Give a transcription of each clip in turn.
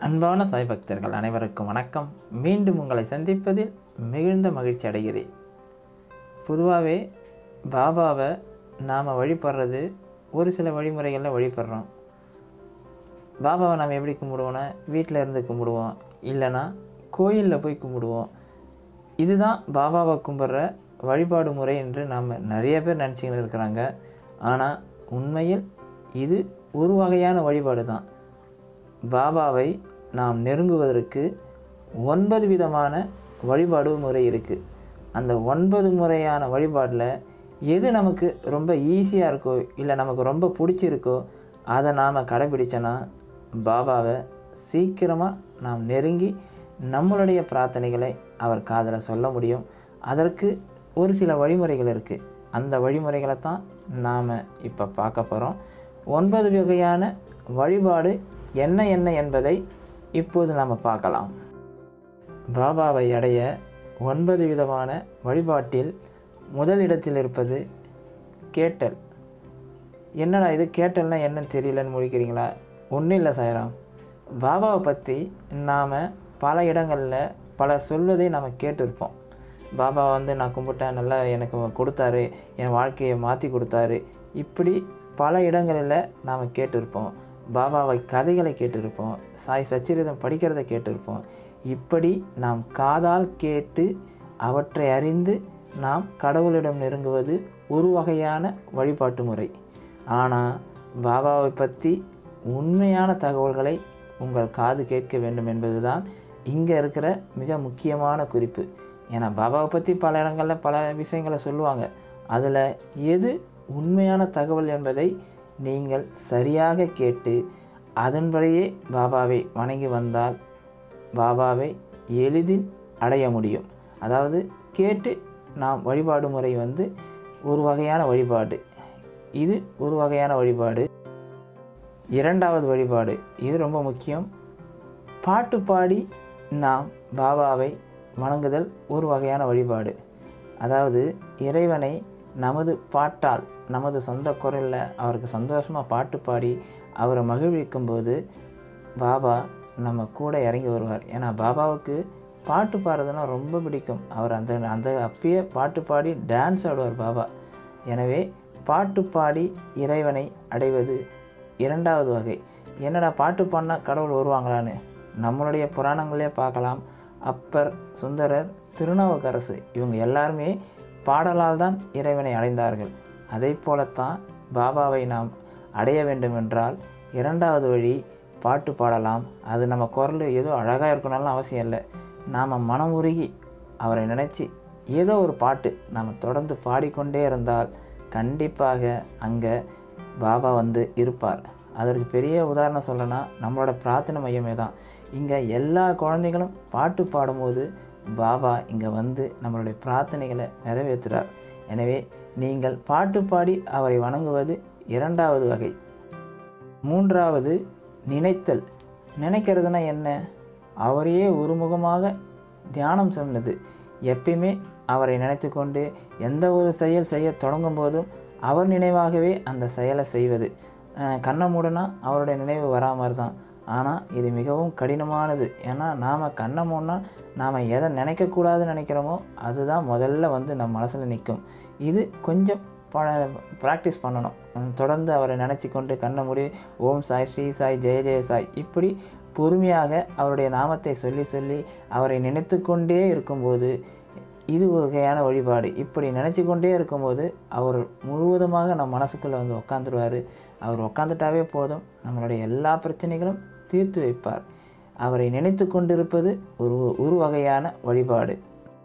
அன்பான சாய் பக்தர்கள் அனைவருக்கும் வணக்கம் மீண்டும் உங்களை சந்திப்பதில் மிகுந்த மகிழ்ச்சி அடைகிறேன் பொதுவாகவே பாபாவை நாம் வழிபடுறது ஒரு சில வழிமுறைகளில் வழிபடுறோம் பாபாவை நம்ம எப்படி கும்பிடுவோன்னா வீட்டில் இருந்து கும்பிடுவோம் இல்லைன்னா கோயிலில் போய் கும்பிடுவோம் இதுதான் பாபாவை கும்பிட்ற வழிபாடு முறை என்று நாம் நிறைய பேர் நினச்சிக்கிட்டு இருக்கிறாங்க ஆனால் உண்மையில் இது ஒரு வகையான வழிபாடு தான் பாபாவை நாம் நெருங்குவதற்கு ஒன்பது விதமான வழிபாடு முறை இருக்குது அந்த ஒன்பது முறையான வழிபாடில் எது நமக்கு ரொம்ப ஈஸியாக இருக்கோ இல்லை நமக்கு ரொம்ப பிடிச்சிருக்கோ அதை நாம் கடைப்பிடிச்சோன்னா பாபாவை சீக்கிரமாக நாம் நெருங்கி நம்மளுடைய பிரார்த்தனைகளை அவர் காதில் சொல்ல முடியும் அதற்கு ஒரு சில வழிமுறைகள் இருக்குது அந்த வழிமுறைகளை தான் நாம் இப்போ பார்க்க போகிறோம் ஒன்பது வகையான வழிபாடு என்ன என்ன என்பதை இப்போது நாம் பார்க்கலாம் பாபாவை அடைய ஒன்பது விதமான வழிபாட்டில் முதலிடத்தில் இருப்பது கேட்டல் என்னடா இது கேட்டல்னா என்னன்னு தெரியலன்னு முடிக்கிறீங்களா ஒன்றும் இல்லை சாயராம் பாபாவை பற்றி நாம் பல இடங்களில் பலர் சொல்வதை நாம் கேட்டிருப்போம் பாபா வந்து நான் கும்பிட்டேன் நல்லா எனக்கு கொடுத்தாரு என் வாழ்க்கையை மாற்றி கொடுத்தாரு இப்படி பல இடங்களில் நாம் கேட்டிருப்போம் பாபாவை கதைகளை கேட்டிருப்போம் சாய் சச்சரிதம் படிக்கிறத கேட்டிருப்போம் இப்படி நாம் காதால் கேட்டு அவற்றை அறிந்து நாம் கடவுளிடம் நெருங்குவது ஒரு வகையான வழிபாட்டு முறை ஆனால் பாபாவை பற்றி உண்மையான தகவல்களை உங்கள் காது கேட்க வேண்டும் என்பதுதான் இங்கே இருக்கிற மிக முக்கியமான குறிப்பு ஏன்னா பாபாவை பற்றி பல இடங்களில் பல விஷயங்களை சொல்லுவாங்க அதில் எது உண்மையான தகவல் என்பதை நீங்கள் சரியாக கேட்டு அதன்படியே பாபாவை வணங்கி வந்தால் பாபாவை எளிதில் அடைய முடியும் அதாவது கேட்டு நாம் வழிபாடு முறை வந்து ஒரு வகையான வழிபாடு இது ஒரு வகையான வழிபாடு இரண்டாவது வழிபாடு இது ரொம்ப முக்கியம் பாட்டு பாடி நாம் பாபாவை வணங்குதல் ஒரு வகையான வழிபாடு அதாவது இறைவனை நமது பாட்டால் நமது சொந்த குரலில் அவருக்கு சந்தோஷமாக பாட்டு பாடி அவரை மகிழ்விக்கும் போது பாபா நம்ம கூட இறங்கி வருவார் ஏன்னா பாபாவுக்கு பாட்டு பாடுறதுன்னா ரொம்ப பிடிக்கும் அவர் அந்த அந்த அப்பயே பாட்டு பாடி டான்ஸ் ஆடுவார் பாபா எனவே பாட்டு பாடி இறைவனை அடைவது இரண்டாவது வகை என்னடா பாட்டு பாடினா கடவுள் வருவாங்களான்னு நம்மளுடைய புராணங்களே பார்க்கலாம் அப்பர் சுந்தரர் திருநாவுக்கரசு இவங்க எல்லாருமே பாடலால் தான் இறைவனை அடைந்தார்கள் அதை போலத்தான் பாபாவை நாம் அடைய வேண்டுமென்றால் இரண்டாவது வழி பாட்டு பாடலாம் அது நம்ம குரல் ஏதோ அழகாக இருக்கணும்லாம் அவசியம் இல்லை நாம் மனம் உருகி அவரை நினச்சி ஏதோ ஒரு பாட்டு நாம் தொடர்ந்து பாடிக்கொண்டே இருந்தால் கண்டிப்பாக அங்கே பாபா வந்து இருப்பார் அதற்கு பெரிய உதாரணம் சொல்லணும்னா நம்மளோட பிரார்த்தனை மையமே தான் இங்கே எல்லா குழந்தைகளும் பாட்டு பாடும்போது பாபா இங்கே வந்து நம்மளுடைய பிரார்த்தனைகளை நிறைவேற்றுறார் எனவே நீங்கள் பாட்டு பாடி அவரை வணங்குவது இரண்டாவது வகை மூன்றாவது நினைத்தல் நினைக்கிறதுனா என்ன அவரையே ஒருமுகமாக தியானம் சொன்னது எப்பயுமே அவரை நினைத்து கொண்டு எந்த ஒரு செயல் செய்ய தொடங்கும் போதும் அவர் நினைவாகவே அந்த செயலை செய்வது கண்ணை மூடனா அவருடைய நினைவு வரா மாதிரி தான் ஆனால் இது மிகவும் கடினமானது ஏன்னா நாம் கண்ணை மூடனா நாம் எதை நினைக்கக்கூடாதுன்னு நினைக்கிறோமோ அதுதான் முதல்ல வந்து நம்ம மனசில் நிற்கும் இது கொஞ்சம் ப ப்ராக்டிஸ் பண்ணணும் தொடர்ந்து அவரை நினச்சி கொண்டு கண்ணை மூடி ஓம் சாய் ஸ்ரீ சாய் ஜெய ஜெய சாய் இப்படி பொறுமையாக அவருடைய நாமத்தை சொல்லி சொல்லி அவரை நினைத்து கொண்டே இருக்கும்போது இது வகையான வழிபாடு இப்படி நினச்சி கொண்டே இருக்கும்போது அவர் முழுவதுமாக நம் மனசுக்குள்ளே வந்து உக்காந்துருவார் அவர் உக்காந்துட்டாவே போதும் நம்மளுடைய எல்லா பிரச்சனைகளும் தீர்த்து வைப்பார் அவரை நினைத்து கொண்டிருப்பது ஒரு ஒரு வகையான வழிபாடு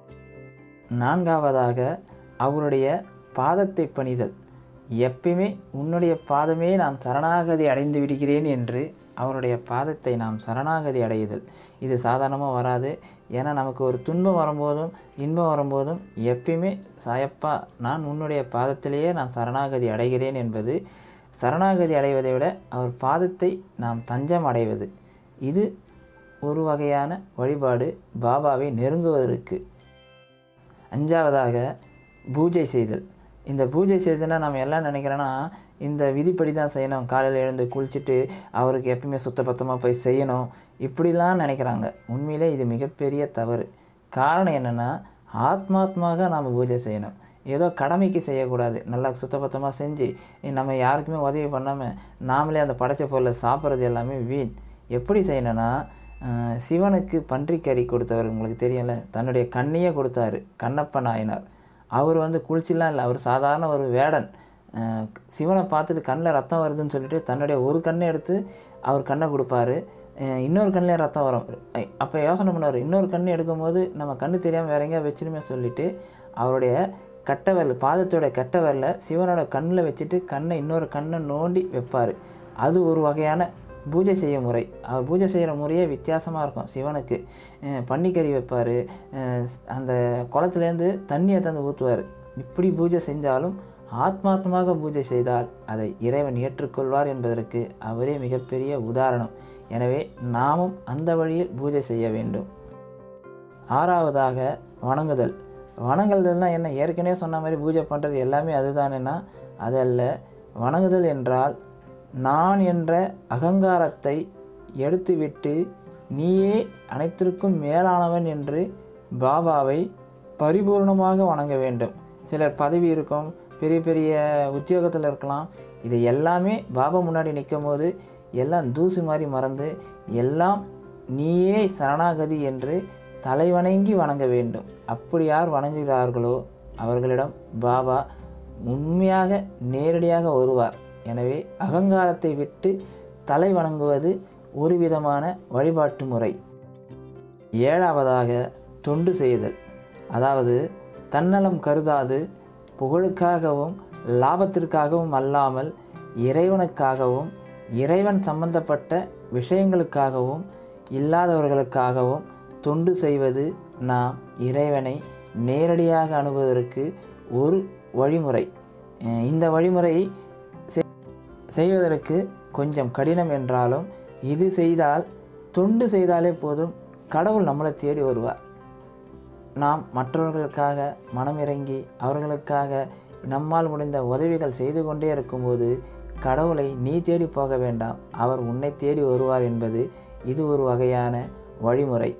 நான்காவதாக அவருடைய பாதத்தை பணிதல் எப்பயுமே உன்னுடைய பாதமே நான் சரணாகதி அடைந்து விடுகிறேன் என்று அவருடைய பாதத்தை நாம் சரணாகதி அடையுதல் இது சாதாரணமாக வராது ஏன்னா நமக்கு ஒரு துன்பம் வரும்போதும் இன்பம் வரும்போதும் எப்பயுமே சாயப்பா நான் உன்னுடைய பாதத்திலேயே நான் சரணாகதி அடைகிறேன் என்பது சரணாகதி அடைவதை விட அவர் பாதத்தை நாம் தஞ்சம் அடைவது இது ஒரு வகையான வழிபாடு பாபாவை நெருங்குவதற்கு அஞ்சாவதாக பூஜை செய்தல் இந்த பூஜை செய்ததுன்னா நம்ம எல்லாம் நினைக்கிறோன்னா இந்த விதிப்படி தான் செய்யணும் காலையில் எழுந்து குளிச்சுட்டு அவருக்கு எப்பயுமே சுத்தபத்தமாக போய் செய்யணும் இப்படிலாம் நினைக்கிறாங்க உண்மையிலே இது மிகப்பெரிய தவறு காரணம் என்னென்னா ஆத்மாத்மாக நாம் பூஜை செய்யணும் ஏதோ கடமைக்கு செய்யக்கூடாது நல்லா சுத்தபத்தமாக செஞ்சு நம்ம யாருக்குமே உதவி பண்ணாமல் நாமளே அந்த படைச்ச பொருளை சாப்பிட்றது எல்லாமே வீண் எப்படி செய்யணும்னா அஹ், சிவனுக்கு பன்றிக்கறி கொடுத்தவர் உங்களுக்கு தெரியல தன்னுடைய கண்ணையே கொடுத்தாரு கண்ணப்ப நாயனார் அவர் வந்து குளிச்சிலாம் இல்லை அவர் சாதாரண ஒரு வேடன் அஹ், சிவனை பார்த்துட்டு கண்ணில் ரத்தம் வருதுன்னு சொல்லிட்டு தன்னுடைய ஒரு கண்ணை எடுத்து அவர் கண்ணை கொடுப்பாரு அஹ், இன்னொரு கண்ணிலே ரத்தம் வரும் அப்போ யோசனை பண்ணுவார் இன்னொரு கண்ணு எடுக்கும்போது நம்ம கண்ணு தெரியாமல் வேற எங்கேயா வச்சிருமே சொல்லிட்டு அவருடைய கட்டை விரல் பாதத்தோட கட்டை விரலை சிவனோட கண்ணில் வச்சுட்டு கண்ணை இன்னொரு கண்ணை நோண்டி வைப்பார் அது ஒரு வகையான பூஜை செய்ய முறை அவர் பூஜை செய்கிற முறையே வித்தியாசமாக இருக்கும் சிவனுக்கு அஹ் பன்னிக்கறி வைப்பார் அந்த குளத்துலேருந்து தண்ணியை தந்து ஊற்றுவார் இப்படி பூஜை செஞ்சாலும் ஆத்மாத்மாக பூஜை செய்தால் அதை இறைவன் ஏற்றுக்கொள்வார் என்பதற்கு அவரே மிகப்பெரிய உதாரணம் எனவே நாமும் அந்த வழியில் பூஜை செய்ய வேண்டும் ஆறாவதாக வணங்குதல் வணங்குதல்னால் என்ன ஏற்கனவே சொன்ன மாதிரி பூஜை பண்ணுறது எல்லாமே அதுதானேன்னா அதல்ல வணங்குதல் என்றால் நான் என்ற அகங்காரத்தை எடுத்துவிட்டு நீயே அனைத்திற்கும் மேலானவன் என்று பாபாவை பரிபூர்ணமாக வணங்க வேண்டும் சிலர் பதவி இருக்கும் பெரிய பெரிய உத்தியோகத்தில் இருக்கலாம் இது எல்லாமே பாபா முன்னாடி நிற்கும் போது எல்லாம் தூசு மாதிரி மறந்து எல்லாம் நீயே சரணாகதி என்று தலைவணங்கி வணங்க வேண்டும் அப்படி யார் வணங்குகிறார்களோ அவர்களிடம் பாபா உண்மையாக நேரடியாக வருவார் எனவே அகங்காரத்தை விட்டு தலை வணங்குவது ஒரு விதமான வழிபாட்டு முறை ஏழாவதாக தொண்டு செய்தல் அதாவது தன்னலம் கருதாது புகழுக்காகவும் லாபத்திற்காகவும் அல்லாமல் இறைவனுக்காகவும் இறைவன் சம்பந்தப்பட்ட விஷயங்களுக்காகவும் இல்லாதவர்களுக்காகவும் தொண்டு செய்வது நாம் இறைவனை நேரடியாக அணுகுவதற்கு ஒரு வழிமுறை அஹ் இந்த வழிமுறை செய்- செய்வதற்கு கொஞ்சம் கடினம் என்றாலும் இது செய்தால் தொண்டு செய்தாலே போதும் கடவுள் நம்மளை தேடி வருவார் நாம் மற்றவர்களுக்காக மனமிறங்கி அவர்களுக்காக நம்மால் முடிந்த உதவிகள் செய்து கொண்டே இருக்கும்போது கடவுளை நீ தேடி போக வேண்டாம் அவர் உன்னை தேடி வருவார் என்பது இது ஒரு வகையான வழிமுறை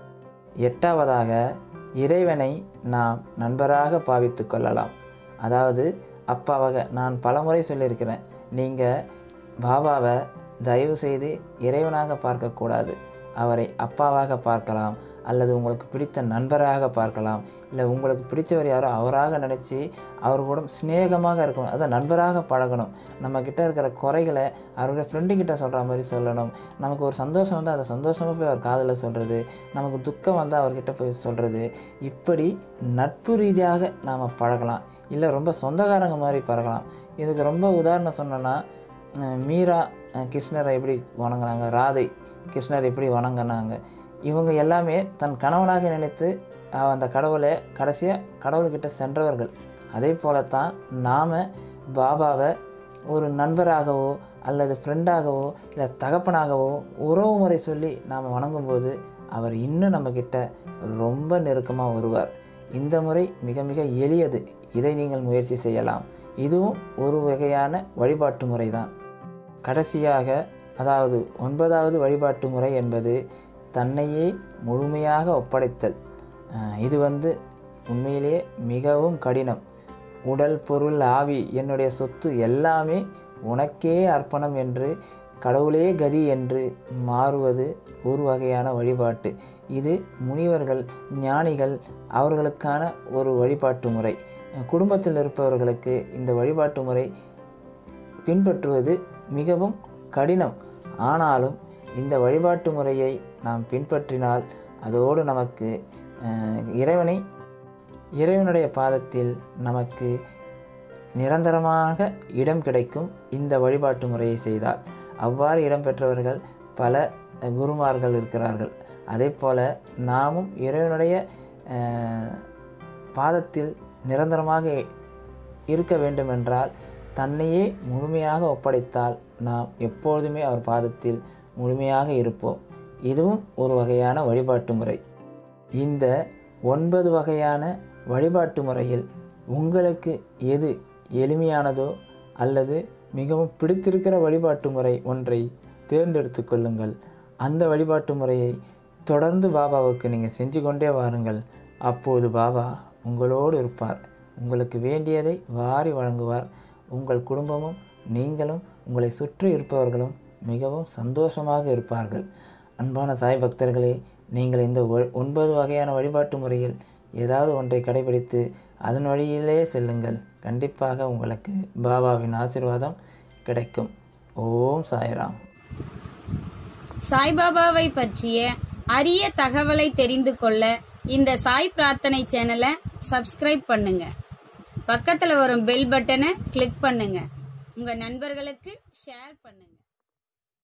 எட்டாவதாக இறைவனை நாம் நண்பராக பாவித்து கொள்ளலாம் அதாவது அப்பாவாக நான் பலமுறை சொல்லியிருக்கிறேன் நீங்கள் பாபாவை தயவு செய்து இறைவனாக பார்க்கக்கூடாது அவரை அப்பாவாக பார்க்கலாம் அல்லது உங்களுக்கு பிடித்த நண்பராக பார்க்கலாம் இல்லை உங்களுக்கு பிடிச்சவர் யாரோ அவராக நினச்சி அவர் கூட சிநேகமாக இருக்கணும் அதான் நண்பராக பழகணும் நம்ம கிட்ட இருக்கிற குறைகளை அவரோட ஃப்ரெண்டு கிட்ட சொல்கிற மாதிரி சொல்லணும் நமக்கு ஒரு சந்தோஷம் வந்தால் அதை சந்தோஷமாக போய் அவர் காதில் சொல்கிறது நமக்கு துக்கம் வந்தால் அவர்கிட்ட போய் சொல்கிறது இப்படி நட்பு ரீதியாக நாம் பழகலாம் இல்லை ரொம்ப சொந்தக்காரங்க மாதிரி பழகலாம் இதுக்கு ரொம்ப உதாரணம் சொன்னோன்னா அஹ் மீரா அஹ் கிருஷ்ணரை எப்படி வணங்குனாங்க ராதை கிருஷ்ணர் எப்படி வணங்கினாங்க இவங்க எல்லாமே தன் கணவனாக நினைத்து அஹ் அந்த கடவுளை கடைசியாக கடவுள்கிட்ட சென்றவர்கள் அதே போலத்தான் நாம் பாபாவை ஒரு நண்பராகவோ அல்லது ஃப்ரெண்டாகவோ இல்லை தகப்பனாகவோ உறவு முறை சொல்லி நாம் வணங்கும்போது அவர் இன்னும் நம்மக்கிட்ட ரொம்ப நெருக்கமாக வருவார் இந்த முறை மிக மிக எளியது இதை நீங்கள் முயற்சி செய்யலாம் இதுவும் ஒரு வகையான வழிபாட்டு முறை தான் கடைசியாக அதாவது ஒன்பதாவது வழிபாட்டு முறை என்பது தன்னையே முழுமையாக ஒப்படைத்தல் அஹ் இது வந்து உண்மையிலேயே மிகவும் கடினம் உடல் பொருள் ஆவி என்னுடைய சொத்து எல்லாமே உனக்கே அர்ப்பணம் என்று கடவுளே கதி என்று மாறுவது ஒரு வகையான வழிபாட்டு இது முனிவர்கள் ஞானிகள் அவர்களுக்கான ஒரு வழிபாட்டு முறை குடும்பத்தில் இருப்பவர்களுக்கு இந்த வழிபாட்டு முறை பின்பற்றுவது மிகவும் கடினம் ஆனாலும் இந்த வழிபாட்டு முறையை நாம் பின்பற்றினால் அதோடு நமக்கு அஹ், இறைவனை இறைவனுடைய பாதத்தில் நமக்கு நிரந்தரமாக இடம் கிடைக்கும் இந்த வழிபாட்டு முறையை செய்தால் அவ்வாறு இடம் பெற்றவர்கள் பல அஹ், குருமார்கள் இருக்கிறார்கள் அதே போல நாமும் இறைவனுடைய அஹ், பாதத்தில் நிரந்தரமாக இருக்க வேண்டுமென்றால் தன்னையே முழுமையாக ஒப்படைத்தால் நாம் எப்பொழுதுமே அவர் பாதத்தில் முழுமையாக இருப்போம் இதுவும் ஒரு வகையான வழிபாட்டு முறை இந்த ஒன்பது வகையான வழிபாட்டு முறையில் உங்களுக்கு எது எளிமையானதோ அல்லது மிகவும் பிடித்திருக்கிற வழிபாட்டு முறை ஒன்றை தேர்ந்தெடுத்து கொள்ளுங்கள் அந்த வழிபாட்டு முறையை தொடர்ந்து பாபாவுக்கு நீங்கள் செஞ்சு கொண்டே வாருங்கள் அப்போது பாபா உங்களோடு இருப்பார் உங்களுக்கு வேண்டியதை வாரி வழங்குவார் உங்கள் குடும்பமும் நீங்களும் உங்களை சுற்றி இருப்பவர்களும் மிகவும் சந்தோஷமாக இருப்பார்கள் அன்பான சாய் பக்தர்களே நீங்கள் இந்த ஒ- ஒன்பது வகையான வழிபாட்டு முறையில் ஏதாவது ஒன்றை கடைபிடித்து அதன் வழியிலே செல்லுங்கள் கண்டிப்பாக உங்களுக்கு பாபாவின் ஆசீர்வாதம் கிடைக்கும் ஓம் சாய்ராம் சாய்பாபாவை பற்றிய அரிய தகவலை தெரிந்து கொள்ள இந்த சாய் பிரார்த்தனை சேனலை சப்ஸ்கிரைப் பண்ணுங்க பக்கத்துல வரும் பெல் பட்டனை கிளிக் பண்ணுங்க உங்க நண்பர்களுக்கு ஷேர் பண்ணுங்க